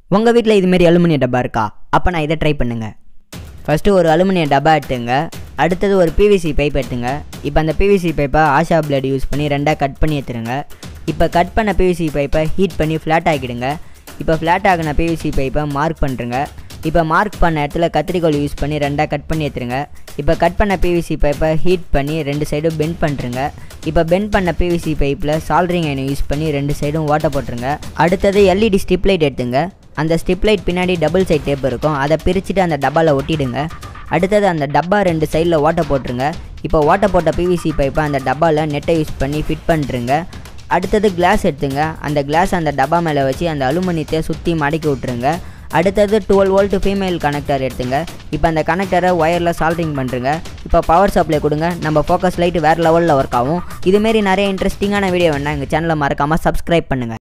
உங்கள் வீட்டில் இதுமாரி அலுமினிய டப்பா இருக்கா அப்போ நான் இதை ட்ரை பண்ணுங்கள் ஃபஸ்ட்டு ஒரு அலுமினிய டப்பா எடுத்துங்க அடுத்தது ஒரு பிவிசி பைப் எடுத்துங்க இப்போ அந்த பிவிசி பைப்பை ஆஷா பிளேட் யூஸ் பண்ணி ரெண்டாக கட் பண்ணி எடுத்துருங்க இப்போ கட் பண்ண பிவிசி பைப்பை ஹீட் பண்ணி ஃப்ளாட் ஆக்கிடுங்க இப்போ ஃப்ளாட் ஆகின பிவிசி பைப்பை மார்க் பண்ணுறங்க இப்போ மார்க் பண்ண இடத்துல கத்திரிக்கோல் யூஸ் பண்ணி ரெண்டாக கட் பண்ணி எடுத்துருங்க இப்போ கட் பண்ண பிவிசி பைப்பை ஹீட் பண்ணி ரெண்டு சைடும் பெண்ட் பண்ணுறங்க இப்போ பெண்ட் பண்ண பிவிசி பைப்பில் சால்ட்ரிங் ஐனை யூஸ் பண்ணி ரெண்டு சைடும் ஓட்ட போட்டுருங்க அடுத்தது எல்இடி ஸ்ட்ரிப் லைட் எடுத்துங்க அந்த ஸ்ட்ரிப் லைட் பின்னாடி டபுள் சைட் டேப் இருக்கும் அதை பிரிச்சுட்டு அந்த டப்பாவில் ஒட்டிடுங்க அடுத்தது அந்த டப்பா ரெண்டு சைடில் ஓட்ட போட்டுருங்க இப்போ ஓட்ட போட்ட பிவிசி பைப்பை அந்த டப்பாவில் நெட்டை யூஸ் பண்ணி ஃபிட் பண்ணுறங்க அடுத்தது கிளாஸ் எடுத்துங்க அந்த கிளாஸ் அந்த டப்பா மேலே வச்சு அந்த அலுமினியத்தை சுற்றி மடக்கி விட்ருங்க அடுத்தது டுவெல் வோல்ட் ஃபீமேல் கனெக்டர் எடுத்துங்க இப்போ அந்த கனெக்டரை ஒயரில் சால்ட்ரிங் பண்ணுறங்க இப்போ பவர் சப்ளை கொடுங்க நம்ம ஃபோக்கஸ் லைட் வேறு லெவலில் ஒர்க் ஆகும் இதுமாரி நிறைய இன்ட்ரெஸ்டிங்கான வீடியோ வேணால் எங்கள் சேனலை மறக்காமல் சப்ஸ்கிரைப் பண்ணுங்கள்